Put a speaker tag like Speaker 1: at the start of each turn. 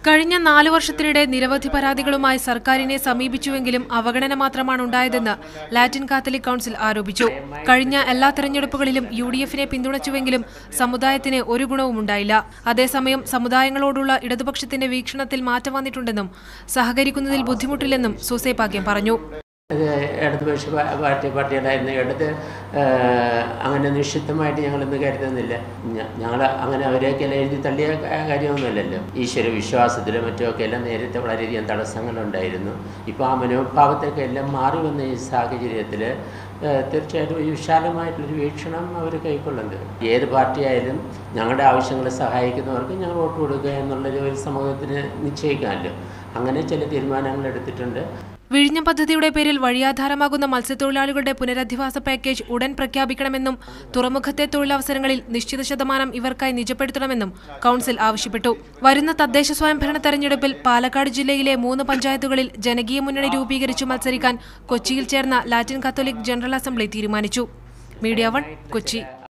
Speaker 1: കഴിഞ്ഞ നാലു വർഷത്തിനിടെ നിരവധി പരാതികളുമായി സർക്കാരിനെ സമീപിച്ചുവെങ്കിലും അവഗണന മാത്രമാണ് ഉണ്ടായതെന്ന് ലാറ്റിൻ കാത്തലിക് കൗൺസിൽ ആരോപിച്ചു കഴിഞ്ഞ എല്ലാ തെരഞ്ഞെടുപ്പുകളിലും യു ഡി എഫിനെ പിന്തുണച്ചുവെങ്കിലും സമുദായത്തിന് ഒരു ഗുണവും ഉണ്ടായില്ല അതേസമയം സമുദായങ്ങളോടുള്ള ഇടതുപക്ഷത്തിന്റെ വീക്ഷണത്തിൽ മാറ്റം വന്നിട്ടുണ്ടെന്നും സഹകരിക്കുന്നതിൽ ബുദ്ധിമുട്ടില്ലെന്നും സൂസേപാക്യം പറഞ്ഞു
Speaker 2: ഇത് ഇടതുപക്ഷ പാ- പാർട്ടി പാർട്ടികളായിരുന്നു ഇടത് ഏഹ്, അങ്ങനെ നിഷിദ്ധമായിട്ട് ഞങ്ങളിന്ന് കരുതുന്നില്ല ഞങ്ങൾ അങ്ങനെ അവരെയൊക്കെ എല്ലാം എഴുതി തള്ളിയ കാ- കാര്യമൊന്നുമല്ലല്ലോ ഈശ്വര വിശ്വാസത്തിലും മറ്റുമൊക്കെ എല്ലാം നേരത്തെ വളരെയധികം തടസ്സങ്ങളുണ്ടായിരുന്നു ഇപ്പോൾ ആ മനോഭാവത്തൊക്കെ എല്ലാം മാറി വന്ന ഈ സാഹചര്യത്തിൽ തീർച്ചയായിട്ടും ഒരു വിശാലമായിട്ടുള്ളൊരു വീക്ഷണം അവർ കൈക്കൊള്ളുന്നുണ്ട് ഏത് പാർട്ടിയായാലും ഞങ്ങളുടെ ആവശ്യങ്ങളെ സഹായിക്കുന്നവർക്ക് ഞങ്ങൾ വോട്ട് കൊടുക്കുക എന്നുള്ളൊരു ഒരു സമൂഹത്തിന് നിശ്ചയിക്കാമല്ലോ അങ്ങനെ ചില തീരുമാനങ്ങൾ എടുത്തിട്ടുണ്ട്
Speaker 1: വിഴിഞ്ഞം പദ്ധതിയുടെ പേരിൽ വഴിയാധാരമാകുന്ന മത്സ്യത്തൊഴിലാളികളുടെ പുനരധിവാസ പാക്കേജ് ഉടൻ പ്രഖ്യാപിക്കണമെന്നും തുറമുഖത്തെ തൊഴിലവസരങ്ങളിൽ നിശ്ചിത ശതമാനം ഇവർക്കായി നിജപ്പെടുത്തണമെന്നും കൗൺസിൽ ആവശ്യപ്പെട്ടു വരുന്ന തദ്ദേശ സ്വയംഭരണ തെരഞ്ഞെടുപ്പിൽ പാലക്കാട് ജില്ലയിലെ മൂന്ന് പഞ്ചായത്തുകളിൽ ജനകീയ മുന്നണി രൂപീകരിച്ചു മത്സരിക്കാൻ കൊച്ചിയിൽ ചേർന്ന ലാറ്റിൻ കത്തോലിക് ജനറൽ അസംബ്ലി തീരുമാനിച്ചു മീഡിയ വൺ കൊച്ചി